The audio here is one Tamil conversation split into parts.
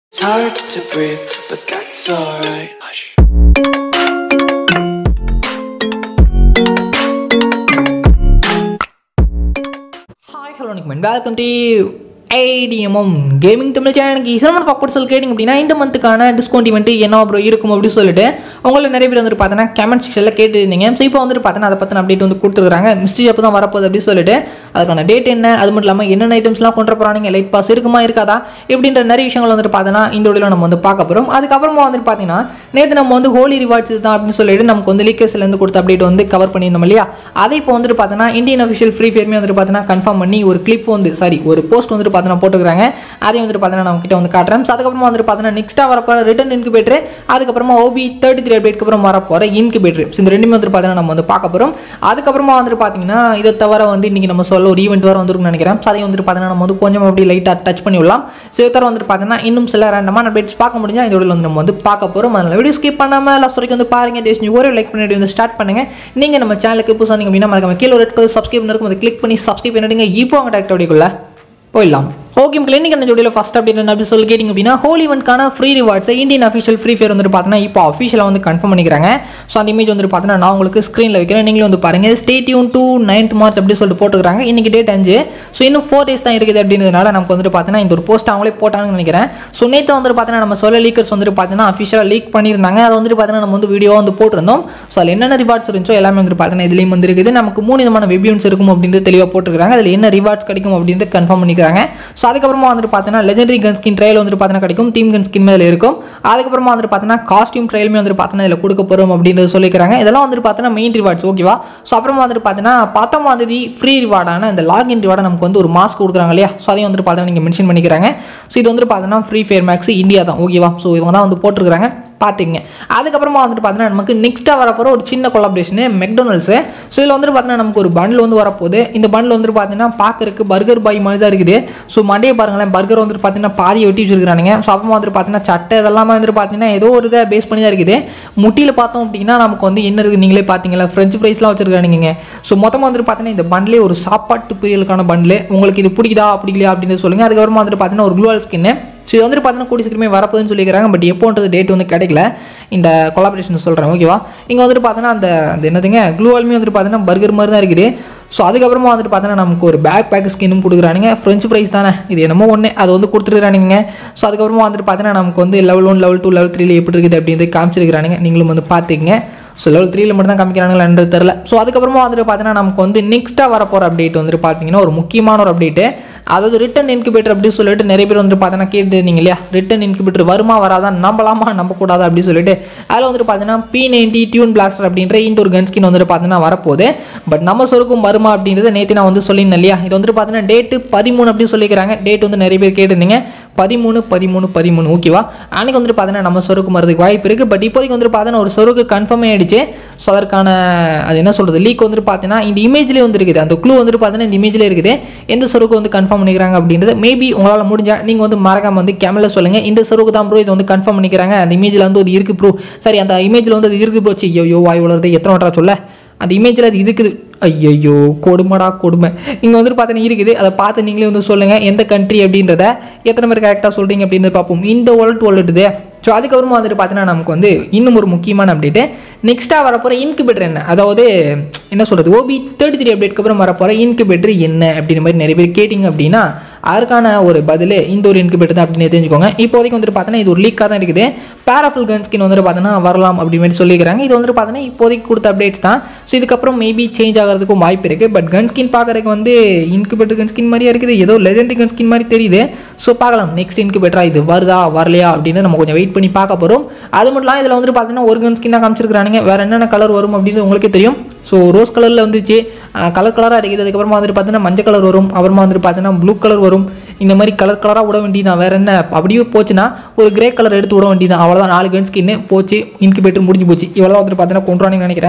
It's hard to breathe, but that's alright. Hush. Hi hello வணக்கம் welcome to IDMM gaming Tamil சேனலுக்கு சிரமன் பாப்போட் சொல்லி கேட்டிங்க அப்படின்னா இந்த மந்த்துக்கான டிஸ்கவுண்ட் இவெண்ட் என்ன அப்புறம் இருக்கும் அப்படின்னு சொல்லிட்டு உங்களை நிறைய பேர் வந்துட்டு பார்த்தீங்கன்னா கமெண்ட் செக்ஷனில் கேட்டுருந்தீங்க ஸோ இப்போ வந்துட்டு பார்த்தீங்கன்னா அதை பற்றின அப்டேட் வந்து கொடுத்துருக்காங்க மிஸ்ட்ரி அப்போ தான் வரப்போகுது அப்படின்னு சொல்லிட்டு அதுக்கான டேட் என்ன அது மட்டும் இல்லாமல் என்னென்ன ஐட்டம்ஸ்லாம் கொண்டு போகிறாங்க லைட் பாஸ் இருக்குமா இருக்காதா இப்படின்ற நிறைய விஷயங்கள் வந்துட்டு பார்த்தீங்கன்னா இந்த வீடியோவில் நம்ம வந்து பார்க்க போகிறோம் அதுக்கப்புறமா வந்துட்டு பார்த்தீங்கன்னா நேற்று நம்ம வந்து ஹோலி ரிவார்ட்ஸ் தான் அப்படின்னு சொல்லிட்டு நமக்கு வந்து லீக்கர்ஸ்லேருந்து கொடுத்த அப்டேட் வந்து கவர் பண்ணியிருந்தோம் இல்லையா அதை இப்போ வந்துட்டு பார்த்தீங்கன்னா இந்தியன் அஃபிஷியல் ஃப்ரீ ஃபேர்மே வந்துட்டு பார்த்தீங்கன்னா கன்ஃபார்ம் பண்ணி ஒரு கிளிப் வந்து சாரி ஒரு போஸ்ட் வந்துட்டு பார்த்தீங்கன்னா போட்டுக்கிறாங்க அதையும் வந்துட்டு பார்த்தீங்கன்னா நம்ம கிட்ட வந்து காட்டுறேன் ஸோ அதுக்கப்புறமா வந்துட்டு பார்த்தீங்கன்னா நெக்ஸ்ட்டாக வரப்போகிற ரிட்டன் இன்குபேட்டர் அதுக்கப்புறமா ஓபி தேர்ட்டி த்ரீ அப்டேட்க்கு அப்புறம் வரப்போகிற இன்குபேட்டர் இந்த ரெண்டுமே வந்துட்டு பார்த்தீங்கன்னா நம்ம வந்து பார்க்க போகிறோம் அதுக்கப்புறமா வந்துட்டு பார்த்தீங்கன்னா இதை தவிர வந்து இன்றைக்கி நம்ம சொல்ல ஒரு ஈவெண்ட் வர வந்துருக்குன்னு நினைக்கிறேன் ஸோ அதையும் வந்துட்டு பார்த்தீங்கன்னா நம்ம வந்து கொஞ்சம் அப்படி லைட்டாக டச் பண்ணி விடலாம் ஸோ இதை தவிர வந்துட்டு பார்த்தீங்கன்னா இன்னும் சில ரேண்டமான அப்டேட்ஸ் பார்க்க முடிஞ்சா இந்த வீடியோவில் வந்து நம்ம வந்து பார்க்க போகிறோம் அதனால் வீடியோ ஸ்கிப் பண்ணாமல் லாஸ்ட் வரைக்கும் வந்து பாருங்க தேஷ் ஒரு லைக் பண்ணிட்டு வந்து ஸ்டார்ட் பண்ணுங்க நீங்கள் நம்ம சேனலுக்கு புதுசாக இருந்தீங்க அப்படின்னா மறக்காம கீழே ஒரு ரெட் கலர் சப்ஸ்கிரைப் இருக்கும் அதை கிளிக் பண்ணி சப்ஸ்கிரைப் பண்ணிடுங்க இப்போ அவங்க டேரக்ட் வீடியோக்குள்ள போயிடலாம் ஓகே மக்கள் இன்னைக்கு என்ன ஜோடியில் ஃபஸ்ட் அப்டேட் என்ன அப்படி சொல்லி கேட்டிங்க அப்படின்னா ஹோலி இவெண்ட்கான ஃப்ரீ ரிவார்ட்ஸை இந்தியன் அஃபிஷியல் ஃப்ரீ ஃபயர் வந்துட்டு பார்த்தீங்கன்னா இப்போ அஃபிஷியலாக வந்து கன்ஃபார்ம் பண்ணிக்கிறாங்க ஸோ அந்த இமேஜ் வந்துட்டு பார்த்தீங்கன்னா நான் உங்களுக்கு ஸ்க்ரீனில் வைக்கிறேன் நீங்களும் வந்து பாருங்கள் stay tuned to ninth March அப்படி சொல்லிட்டு போட்டுருக்காங்க இன்னைக்கு டேட் அஞ்சு ஸோ இன்னும் ஃபோர் டேஸ் தான் இருக்குது அப்படின்றதுனால நமக்கு வந்துட்டு பார்த்தீங்கன்னா இந்த ஒரு போஸ்ட் அவங்களே போட்டாங்கன்னு நினைக்கிறேன் ஸோ நேற்று வந்துட்டு பார்த்தீங்கன்னா நம்ம சொல்ல லீக்கர்ஸ் வந்துட்டு பார்த்தீங்கன்னா அஃபிஷியலாக லீக் பண்ணியிருந்தாங்க அதை வந்துட்டு பார்த்தீங்கன்னா நம்ம வந்து வீடியோ வந்து போட்டிருந்தோம் ஸோ அதில் என்னென்ன ரிவார்ட்ஸ் இருந்துச்சோ எல்லாமே வந்துட்டு பார்த்தீங்கன்னா இதுலேயும் வந்து இருக்குது நமக்கு மூணு விதமான வெபியூன்ஸ் இருக்கும் அப்படின்றது தெளிவாக போட்டுருக்காங்க அதில் என்ன ரிவார்ட்ஸ் கிடைக்கும் அப்படின்றது கன்ஃபார்ம் பண்ணிக்கிறாங்க ஸோ அதுக்கப்புறமா வந்துட்டு பார்த்தீங்கன்னா லெஜெண்டரி கன் ஸ்கின் ட்ரையல் வந்துட்டு பார்த்தீங்கன்னா கிடைக்கும் டீம் கன் ஸ்கின் மேலே இருக்கும் அதுக்கப்புறமா வந்துட்டு பார்த்தீங்கன்னா காஸ்டியூம் ட்ரையலுமே வந்துட்டு பார்த்தீங்கன்னா இதில் கொடுக்க போகிறோம் அப்படின்றது சொல்லிக்கிறாங்க இதெல்லாம் வந்துட்டு பார்த்தீங்கன்னா மெயின் ரிவார்ட்ஸ் ஓகேவா ஸோ அப்புறமா வந்துட்டு பார்த்தீங்கன்னா பத்தொம்பதாம் தேதி ஃப்ரீ ரிவார்டான இந்த லாகின் ரிவார்டை நமக்கு வந்து ஒரு மாஸ்க் கொடுக்குறாங்க இல்லையா ஸோ அதையும் வந்துட்டு பார்த்தீங்கன்னா நீங்கள் மென்ஷன் பண்ணிக்கிறாங்க ஸோ இது வந்துட்டு பார்த்தீங்கன்னா ஃப்ரீ ஃபயர் மேக்ஸ் இந்தியா தான் ஓகேவா ஸோ இவங்க தான் வந்து போட்டிருக்காங்க பார்த்துங்க அதுக்கப்புறமா வந்துட்டு பார்த்தீங்கன்னா நமக்கு நெக்ஸ்ட்டாக வரப்போகிற ஒரு சின்ன கொலாபரேஷனு மெக்டொனல்ஸு ஸோ இதில் வந்துட்டு பார்த்தீங்கன்னா நமக்கு ஒரு பண்டில் வந்து வரப்போகுது இந்த பண்டில் வந்துட்டு பார்த்தீங்கன்னா பார்க்கறதுக்கு பர்கர் பாய் மாதிரி தான் இருக்குது ஸோ மண்டே பாருங்களேன் பர்கர் வந்துட்டு பார்த்தீங்கன்னா பாதியை வெட்டி வச்சிருக்கானுங்க ஸோ அப்புறமா வந்துட்டு பார்த்தீங்கன்னா சட்டை இதெல்லாமே வந்துட்டு பார்த்தீங்கன்னா ஏதோ ஒரு இதை பேஸ் பண்ணி தான் இருக்குது முட்டியில் பார்த்தோம் அப்படின்னா நமக்கு வந்து என்ன இருக்குது நீங்களே பார்த்தீங்களா ஃப்ரெஞ்ச் ஃப்ரைஸ்லாம் வச்சிருக்கானுங்க ஸோ மொத்தமாக வந்துட்டு பார்த்தீங்கன்னா இந்த பண்டிலே ஒரு சாப்பாட்டு பிரியலுக்கான பண்டில் உங்களுக்கு இது பிடிக்குதா பிடிக்கலையா அப்படின்னு சொல்லுங்கள் அதுக்கப்புறமா வந்துட்டு பார்த்தீங்கன்னா ஒரு க்ளூவல் ஸ்கின்னு ஸோ இது வந்துட்டு பார்த்தீங்கன்னா கூடி சீக்கிரமே வரப்போகுதுன்னு சொல்லிக்கிறாங்க பட் எப்போன்றது டேட் வந்து கிடைக்கல இந்த கொலாபரேஷன் சொல்கிறேன் ஓகேவா இங்கே வந்துட்டு பார்த்தீங்கன்னா அந்த அந்த என்னதுங்க க்ளூவாலுமே வந்துட்டு பார்த்தீங்கன்னா பர்கர் மாதிரி தான் இருக்குது ஸோ அதுக்கப்புறமா வந்துட்டு பார்த்தீங்கன்னா நமக்கு ஒரு பேக் பேக் ஸ்கின்னும் கொடுக்குறானுங்க ஃப்ரெஞ்ச் ஃப்ரைஸ் தானே இது என்னமோ ஒன்று அதை வந்து கொடுத்துருக்கானுங்க ஸோ அதுக்கப்புறமா வந்துட்டு பார்த்தீங்கன்னா நமக்கு வந்து level one level two level த்ரீல எப்படி இருக்குது அப்படின்றது காமிச்சிருக்கிறானுங்க நீங்களும் வந்து பார்த்துக்கங்க ஸோ லெவல் த்ரீல மட்டும் தான் காமிக்கிறானுங்களான்றது தெரில ஸோ அதுக்கப்புறமா வந்துட்டு பார்த்தீங்கன்னா நமக்கு வந்து நெக்ஸ்ட்டாக வரப்போகிற அப்டேட் வந்துட்டு பார்த்தீங்கன்னா ஒரு முக்கியமான ஒரு அப்டேட்டு அதாவது ரிட்டன் இன்குபேட்டர் அப்படின்னு சொல்லிட்டு நிறைய பேர் வந்துட்டு பார்த்தீங்கன்னா கேட்டுருந்தீங்க இல்லையா ரிட்டன் இன்குபேட்டர் வருமா வராதா நம்பலாமா நம்பக்கூடாதா அப்படின்னு சொல்லிட்டு அதில் வந்துட்டு பார்த்தீங்கன்னா பி நைன்டி டியூன் பிளாஸ்டர் அப்படின்ற இந்த ஒரு கன் ஸ்கின் வந்துட்டு பார்த்தீங்கன்னா வரப்போகுது பட் நம்ம சொருக்கும் வருமா அப்படின்றத நேற்று நான் வந்து சொல்லியிருந்தேன் இல்லையா இது வந்துட்டு பார்த்தீங்கன்னா டேட்டு பதிமூணு அப்படின்னு சொல்லிக்கிறாங்க டேட் வந்து நிறைய பேர் கேட்டிருந்தீங்க பதிமூணு பதிமூணு பதிமூணு ஓகேவா அன்றைக்கி வந்துட்டு பார்த்தீங்கன்னா நம்ம சொருக்கு வரதுக்கு வாய்ப்பு இருக்குது பட் இப்போதைக்கு வந்துட்டு பார்த்தீங்கன்னா ஒரு சொருக்கு கன்ஃபார்ம் ஆகிடுச்சு ஸோ அதற்கான அது என்ன சொல்கிறது லீக் வந்துட்டு பார்த்தீங்கன்னா இந்த இமேஜ்லேயே வந்து இருக்குது அந்த க்ளூ வந்துட்டு பார்த்தீங்கன்னா இந்த இமேஜ்லேயே இருக்குது எந்த சொருக்கு வந்து கன்ஃபார்ம் பண்ணிக்கிறாங்க அப்படின்றது மேபி உங்களால் முடிஞ்சால் நீங்கள் வந்து மறக்காம வந்து கேமரா சொல்லுங்கள் இந்த சொருக்கு தான் ப்ரோ இது வந்து கன்ஃபார்ம் பண்ணிக்கிறாங்க அந்த இமேஜில் வந்து அது இருக்குது ப்ரோ சரி அந்த இமேஜில் வந்து அது இருக்குது ப்ரோ ஐயோ யோ வாய் வளருது எத்தனை வட்டா சொல்ல அந்த இமேஜில் அது இருக்குது ஐயையோ கொடுமைடா கொடுமை இங்கே வந்துட்டு பார்த்தீங்கன்னா இருக்குது அதை பார்த்து நீங்களே வந்து சொல்லுங்கள் எந்த கண்ட்ரி அப்படின்றத எத்தனை பேர் கரெக்டாக சொல்கிறீங்க அப்படின்றத பார்ப்போம் இந்த வேர்ல்டு வேர்ல்டுது ஸோ அதுக்கப்புறமா வந்துட்டு பார்த்தீங்கன்னா நமக்கு வந்து இன்னும் ஒரு முக்கியமான அப்டேட்டு நெக்ஸ்ட்டாக வரப்போகிற இன்குபேட்டர் என்ன அதாவது என்ன சொல்கிறது ஓபி தேர்ட்டி த்ரீ அப்டேட்க்கு அப்புறம் வரப்போகிற இன்குபேட்டர் என்ன அப்படின்ற மாதிரி நிறைய பேர் கேட்டிங்க அப்படின்னா அதற்கான ஒரு பதில் இந்த ஒரு இன்குபேட்டர் தான் அப்படின்னு தெரிஞ்சுக்கோங்க இப்போதைக்கு வந்துட்டு பார்த்தீங்கன்னா இது ஒரு லீக்காக தான் இருக்குது பேராஃபுல் கன் ஸ்கின் வந்துட்டு பார்த்தீங்கன்னா வரலாம் அப்படி மாதிரி சொல்லிக்கிறாங்க இது வந்துட்டு பார்த்தீங்கன்னா இப்போதைக்கு கொடுத்த அப்டேட்ஸ் தான் ஸோ இதுக்கப்புறம் மேபி சேஞ்ச் ஆகிறதுக்கும் வாய்ப்பு இருக்குது பட் கன் ஸ்கின் பார்க்குறதுக்கு வந்து இன்குபேட்டர் கன் ஸ்கின் மாதிரியே இருக்குது ஏதோ லெஜெண்டரி கன் ஸ்கின் மாதிரி தெரியுது ஸோ பார்க்கலாம் நெக்ஸ்ட் இன்குபேட்டரா இது வருதா வரலையா அப்படின்னு நம்ம கொஞ்சம் வெயிட் பண்ணி பார்க்க போகிறோம் அது மட்டும் இல்லாமல் இதில் வந்துட்டு பார்த்தீங்கன்னா ஒரு கன் ஸ்கின் தான் காமிச்சிருக்கானுங்க வேறு என்னென்ன கலர் வரும் அப்படின்னு உங்களுக்கே தெரியும் ஸோ ரோஸ் கலரில் வந்துச்சு கலர் கலராக இருக்குது அதுக்கப்புறமா வந்துட்டு பார்த்தீங்கன்னா மஞ்சள் கலர் வரும் அப்புறமா வந்துட்டு பார்த்தீங்கன்னா ப்ளூ கலர் வரும் இந்த மாதிரி கலர் கலராக விட வேண்டியதான் வேறு என்ன அப்படியே போச்சுன்னா ஒரு கிரே கலர் எடுத்து விட வேண்டியதான் அவ்வளோதான் நாலு கன் ஸ்கின்னு போச்சு இன்குபேட்டர் முடிஞ்சு போச்சு இவ்வளோ வந்துட்டு பார்த்தீங்கன்னா கொண்டு நினைக்கிறேன்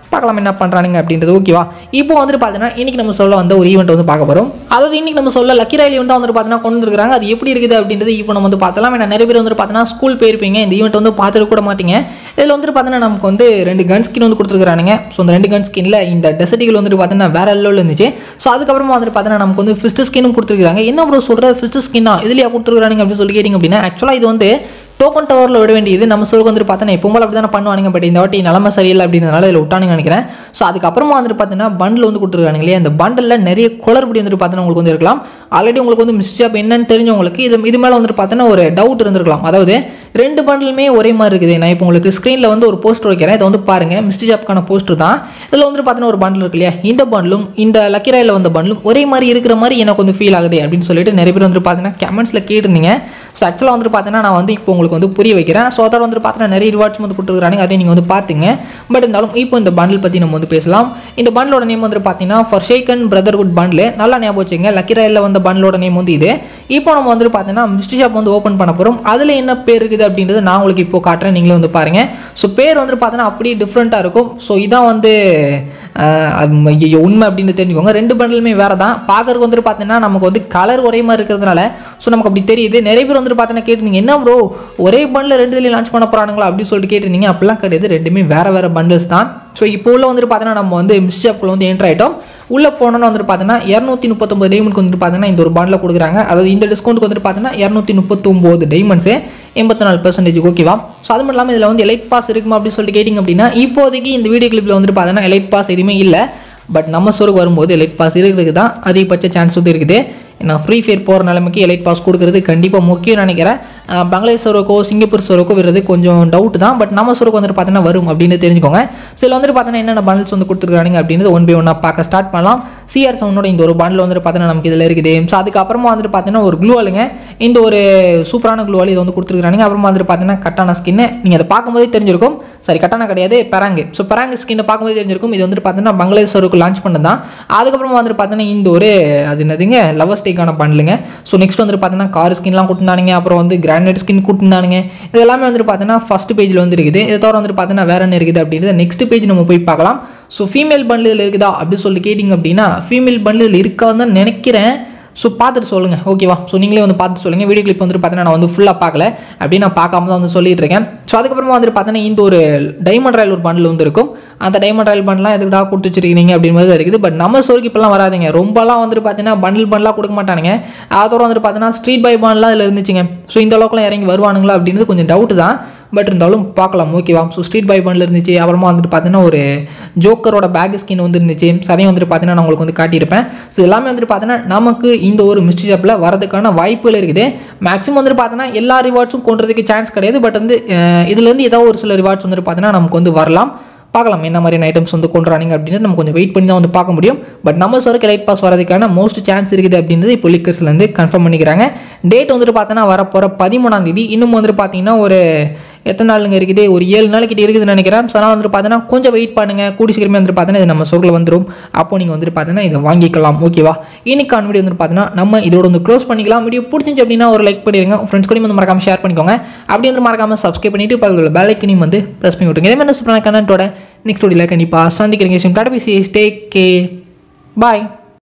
பார்க்கலாம் என்ன பண்ணுறானுங்க அப்படின்றது ஓகேவா இப்போ வந்துட்டு பார்த்தீங்கன்னா இன்றைக்கி நம்ம சொல்ல வந்த ஒரு ஈவெண்ட் வந்து பார்க்க போகிறோம் அதாவது இன்றைக்கி நம்ம சொல்ல லக்கி ரயில் ஈவெண்ட்டாக வந்துட்டு பார்த்தீங்கன்னா கொண்டு வந்துருக்காங்க அது எப்படி இருக்குது அப்படின்றது இப்போ நம்ம வந்து பார்த்தலாம் ஏன்னா நிறைய பேர் வந்துட்டு பார்த்தீங்கன்னா ஸ்கூல் போயிருப்பீங்க இந்த ஈவெண்ட் வந்து பார்த்துட்டு கூட மாட்டீங்க இதில் வந்துட்டு பார்த்தீங்கன்னா நமக்கு வந்து ரெண்டு கன் ஸ்கின் வந்து கொடுத்துருக்கானுங்க ஸோ அந்த ரெண்டு கன் ஸ்கின்ல இந்த டெசர்ட்டிகள் வந்துட்டு பார்த்தீங்கன்னா வேற லெவலில் இருந்துச்சு ஸோ அதுக்கப்புறமா வந்துட்டு பார்த்தீங்கன்னா நமக்கு வந்து ஃபிஸ்ட் ஸ்கின்னும் கொடுத்துருக்காங்க என்ன ப்ரோ சொல்கிற ஃபிஸ்ட் ஸ்கின்னா இதுலையா கொடுத்துருக்கானுங்க அப்படின்னு சொல்லி கேட்டிங்க அப்படின்னா ஆக்சுவலாக இது வந்து டோக்கன் டவரில் விட வேண்டியது நம்ம சோருக்கு வந்துட்டு பார்த்தோன்னா எப்போ போல அப்படி தானே பண்ணுவானுங்க பட் இந்த வாட்டி நிலமை சரியில்லை அப்படின்றதுனால இதில் விட்டானுங்க நினைக்கிறேன் ஸோ அதுக்கப்புறமா வந்துட்டு பார்த்தீங்கன்னா பண்டில் வந்து கொடுத்துருக்காங்க இல்லையா அந்த பண்டில் நிறைய குளறுபடி வந்துட்டு பார்த்தீங்கன்னா உங்களுக்கு வந்து இருக்கலாம் ஆல்ரெடி உங்களுக்கு வந்து மிஸ்டேப் என்னன்னு தெரிஞ்சவங்களுக்கு இது இது மேலே வந்துட்டு பார்த்தீங்கன்னா ஒரு டவுட் இருந்திருக்கலாம் அதாவது ரெண்டு பண்டிலுமே ஒரே மாதிரி இருக்குது நான் இப்போ உங்களுக்கு ஸ்க்ரீனில் வந்து ஒரு போஸ்டர் வைக்கிறேன் இதை வந்து பாருங்கள் மிஸ்டி ஜாப்க்கான போஸ்டர் தான் இதில் வந்துட்டு பார்த்தீங்கன்னா ஒரு பண்டில் இருக்கு இல்லையா இந்த பண்டிலும் இந்த லக்கி ராயில் வந்த பண்டிலும் ஒரே மாதிரி இருக்கிற மாதிரி எனக்கு வந்து ஃபீல் ஆகுது அப்படின்னு சொல்லிட்டு நிறைய பேர் வந்துட்டு பார்த்தீங்கன்னா கமெண்ட்ஸில் கேட்டிருந்தீங்க ஸோ ஆக்சுவலாக வந்துட்டு பார்த்தீங்கன்னா நான் வந்து இப்போ உங்களுக்கு வந்து புரிய வைக்கிறேன் ஸோ அதோட வந்துட்டு பார்த்தீங்கன்னா நிறைய ரிவார்ட்ஸ் வந்து கொடுத்துருக்காங்க அதையும் நீங்கள் வந்து பார்த்துங்க பட் இருந்தாலும் இப்போ இந்த பண்டில் பற்றி நம்ம வந்து பேசலாம் இந்த பண்டிலோட நேம் வந்துட்டு பார்த்தீங்கன்னா ஃபார் ஷேக்கன் பிரதர்ஹுட் பண்டில் நல்லா ஞாபகம் வச்சுங்க லக்கி ராயில் வந்த பண்டிலோட நேம் வந்து இது இப்போ நம்ம வந்துட்டு பார்த்தீங்கன்னா மிஸ்டி ஷாப் வந்து ஓப்பன் பண்ண போகிறோம் அதில் என்ன பேர் இருக்குது அப்படின்றது நான் உங்களுக்கு இப்போ காட்டுறேன் நீங்களே வந்து பாருங்கள் ஸோ பேர் வந்துட்டு பார்த்தீங்கன்னா அப்படியே டிஃப்ரெண்ட்டாக இருக்கும் ஸோ இதான் வந்து ஆஹ், அது ஐயோ, உண்மை அப்படின்னு தெரிஞ்சுக்கோங்க ரெண்டு பண்டலுமே வேறு தான் பார்க்கறதுக்கு வந்துட்டு பார்த்தீங்கன்னா நமக்கு வந்து கலர் ஒரே மாதிரி இருக்கிறதுனால ஸோ நமக்கு அப்படி தெரியுது நிறைய பேர் வந்துட்டு பார்த்தீங்கன்னா கேட்டிருந்தீங்க என்ன ப்ரோ ஒரே பண்டில் ரெண்டு இதுலேயும் லான்ச் பண்ண போகிறானுங்களா அப்படின்னு சொல்லிட்டு கேட்டிருந்தீங்க அப்படிலாம் கிடையாது ரெண்டுமே வேறு வேறு பண்டில்ஸ் தான் ஸோ இப்போ உள்ள வந்துட்டு பார்த்தீங்கன்னா நம்ம வந்து மிஸ்ஷாப்குள்ள வந்து என்ட்ரு ஆகிட்டோம் உள்ளே போனோன்னு வந்துட்டு பார்த்தீங்கன்னா இரநூத்தி முப்பத்தொம்பது டைமண்ட்க்கு வந்துட்டு பார்த்தீங்கன்னா இந்த ஒரு பாண்டில் கொடுக்குறாங்க அதாவது இந்த டிஸ்கவுண்ட்டுக்கு வந்துட்டு பார்த்தீங்கன்னா இரநூத்தி முப்பத்தொம்போது டைமண்ட்ஸு எண்பத்தி நாலு பர்சன்டேஜ் ஓகேவா ஸோ அது மட்டும் இல்லாமல் இதில் வந்து எலைட் பாஸ் இருக்குமா அப்படின்னு சொல்லிட்டு கேட்டிங்க அப்படின்னா இப்போதைக்கு இந்த வீடியோ கிளிப்பில் வந்துட்டு பார்த்தீங்கன்னா எலைட் பாஸ் எதுவுமே இல்லை பட் நம்ம சோருக்கு வரும்போது எலைட் பாஸ் இருக்கிறதுக்கு தான் அதிகபட்ச சான்ஸ் வந்து இருக்குது நான் ஃப்ரீ ஃபயர் போகிற நிலைமைக்கு எலைட் பாஸ் கொடுக்குறது கண்டிப்பாக முக்கியம் நினைக்கிறேன் அஹ் பங்களாதேஷ் சோருக்கோ சிங்கப்பூர் சோருக்கோ வர்றது கொஞ்சம் டவுட் தான் பட் நம்ம சோருக்கு வந்துட்டு பார்த்தீங்கன்னா வரும் அப்படின்னு தெரிஞ்சுக்கோங்க சில வந்துட்டு பார்த்தீங்கன்னா என்னென்ன பண்டில்ஸ் வந்து கொடுத்துருக்காங்க அப்படின்றது ஒன் பை ஒன்னாக பார்க்க ஸ்டார்ட் பண்ணலாம் சிஆர் செவனோட இந்த ஒரு பண்டில் வந்துட்டு பார்த்தீங்கன்னா நமக்கு இதில் இருக்குது ஸோ அதுக்கப்புறமா வந்துட்டு பார்த்தீங்கன்னா ஒரு க்ளூ ஆளுங்க இந்த ஒரு சூப்பரான க்ளூ ஆல் இது வந்து கொடுத்துருக்காங்க அப்புறமா வந்துட்டு பார்த்தீங்கன்னா கட்டான ஸ்கின்னு நீங்கள் அதை பார்க்கும்போதே தெரிஞ்சிருக்கும் சரி கட்டான கிடையாது பெராங்கு ஸோ பெராங்கு ஸ்கின்னை பார்க்கும்போது தெரிஞ்சிருக்கும் இது வந்துட்டு பார்த்தீங்கன்னா பங்களாதேஷ் சோருக்கு லான்ச் பண்ணது தான் அதுக்கப்புறமா வந்துட்டு பார்த்தீங்கன்னா இந்த ஒரு அது என்னதுங்க லவர் ஸ்டேக்கான பண்டிலுங்க ஸோ நெக்ஸ்ட் வந்துட்டு பார்த்தீங்கன்னா கார் ஸ்கின்லாம் கொடுத்துருந்தானுங்க அப்புறம் வந்து கிரானைட் ஸ்கின் கொடுத்துருந்தானுங்க இது எல்லாமே வந்துட்டு பார்த்தீங்கன்னா ஃபஸ்ட் பேஜில் வந்து இருக்குது இதை தவிர வந்துட்டு பார்த்தீங்கன்னா வேற என்ன இருக்குது அப்படின்றது நெக்ஸ்ட் பேஜ் நம்ம போய் பார்க்கலாம் ஸோ ஃபீமேல் பண்டில் இதில் இருக்குதா அப்படின்னு சொல்லி கேட்டிங்க அப்படின்னா ஃபீமேல் பண்டில் இதில் இருக்கான்னு தான் நினைக்கிறேன் ஸோ பார்த்துட்டு சொல்லுங்கள் ஓகேவா ஸோ நீங்களே வந்து பார்த்து சொல்லுங்கள் வீடியோ கிளிப் வந்துட்டு பார்த்தீங்கன்னா நான் வந்து ஃபுல்லாக பார்க்கல அப்படின்னு நான் பார்க்காம தான் வந்து சொல்லிட்டு இருக்கேன் ஸோ அதுக்கப்புறமா வந்துட்டு பார்த்தீங்கன்னா இந்த ஒரு டைமண்ட் ராயல் ஒரு பண்டில் வந்து இருக்கும் அந்த டைமண்ட் ராயல் பண்டெலாம் எதுக்குடா கொடுத்து வச்சிருக்கீங்க அப்படின்னு மாதிரி தான் இருக்குது பட் நம்ம சோருக்கு இப்போலாம் வராதுங்க ரொம்பலாம் வந்துட்டு பார்த்தீங்கன்னா பண்டில் பண்டலாக கொடுக்க மாட்டானுங்க அதோட வந்துட்டு பார்த்தீங்கன்னா ஸ்ட்ரீட் பை பாண்ட்லாம் இதில் இருந்துச்சுங்க ஸோ இந்த அளவுக்குலாம் இறங்கி வருவானுங்களா அப்படின்றது கொஞ்சம் டவுட் தான் பட் இருந்தாலும் பார்க்கலாம் ஓகேவா ஸோ ஸ்ட்ரீட் பை பண்டில் இருந்துச்சு அப்புறமா வந்துட்டு பார்த்தீங்கன்னா ஒரு ஜோக்கரோட பேக் ஸ்கின் வந்து இருந்துச்சு ஸோ அதையும் வந்துட்டு பார்த்தீங்கன்னா நான் உங்களுக்கு வந்து காட்டியிருப்பேன் ஸோ எல்லாமே வந்துட்டு பார்த்தீங்கன்னா நமக்கு இந்த ஒரு மிஸ்டி ஷாப்பில் வரதுக்கான வாய்ப்புகள் இருக்குது மேக்ஸிமம் வந்துட்டு பார்த்தீங்கன்னா எல்லா ரிவார்ட்ஸும் கொண்டுறதுக்கு சான்ஸ் கிடையாது பட் வந்து அஹ், இதுலேருந்து ஏதாவது ஒரு சில ரிவார்ட்ஸ் வந்துட்டு பார்த்தீங்கன்னா நமக்கு வந்து வரலாம் பார்க்கலாம் என்ன மாதிரியான ஐட்டம்ஸ் வந்து கொண்டு வராங்க அப்படின்னு நம்ம கொஞ்சம் வெயிட் பண்ணி தான் வந்து பார்க்க முடியும் பட் நம்ம சொல்கிற லைட் பாஸ் வரதுக்கான மோஸ்ட் சான்ஸ் இருக்குது அப்படின்றது இப்போ லீக்கர்ஸ்லேருந்து கன்ஃபார்ம் பண்ணிக்கிறாங்க டேட் வந்துட்டு பார்த்தோன்னா வரப்போகிற பதிமூணாம் தேதி இன்னும் வந்துட்டு பார்த்தீங்கன்னா ஒரு எத்தனை நாளுங்க இருக்குது ஒரு ஏழு நாளைக்கிட்ட இருக்குதுன்னு நினைக்கிறேன் ஸோ அதனால் வந்துட்டு பார்த்தீங்கன்னா கொஞ்சம் வெயிட் பண்ணுங்கள் கூடி சீக்கிரமே வந்துட்டு பார்த்தீங்கன்னா இது நம்ம சொர்க்கில் வந்துடும் அப்போ நீங்கள் வந்துட்டு பார்த்தீங்கன்னா இதை வாங்கிக்கலாம் ஓகேவா இன்னைக்கான வீடியோ வந்துட்டு பார்த்தீங்கன்னா நம்ம இதோட வந்து க்ளோஸ் பண்ணிக்கலாம் வீடியோ பிடிச்சிச்சு அப்படின்னா ஒரு லைக் பண்ணிடுங்க ஃப்ரெண்ட்ஸ் கூட வந்து மறக்காம ஷேர் பண்ணிக்கோங்க அப்படி வந்து மறக்காம சப்ஸ்கிரைப் பண்ணிட்டு பக்கத்தில் உள்ள பெல் ஐக்கனையும் வந்து ப்ரெஸ் பண்ணி விட்டுருங்க இதே மாதிரி சூப்பரான கண்டென்ட்டோட நெக்ஸ்ட் வீடியோவில் கண்டிப்பாக சந்திக்கிறீங்க சிம் டாடா பிசி ஸ்டே கே பாய்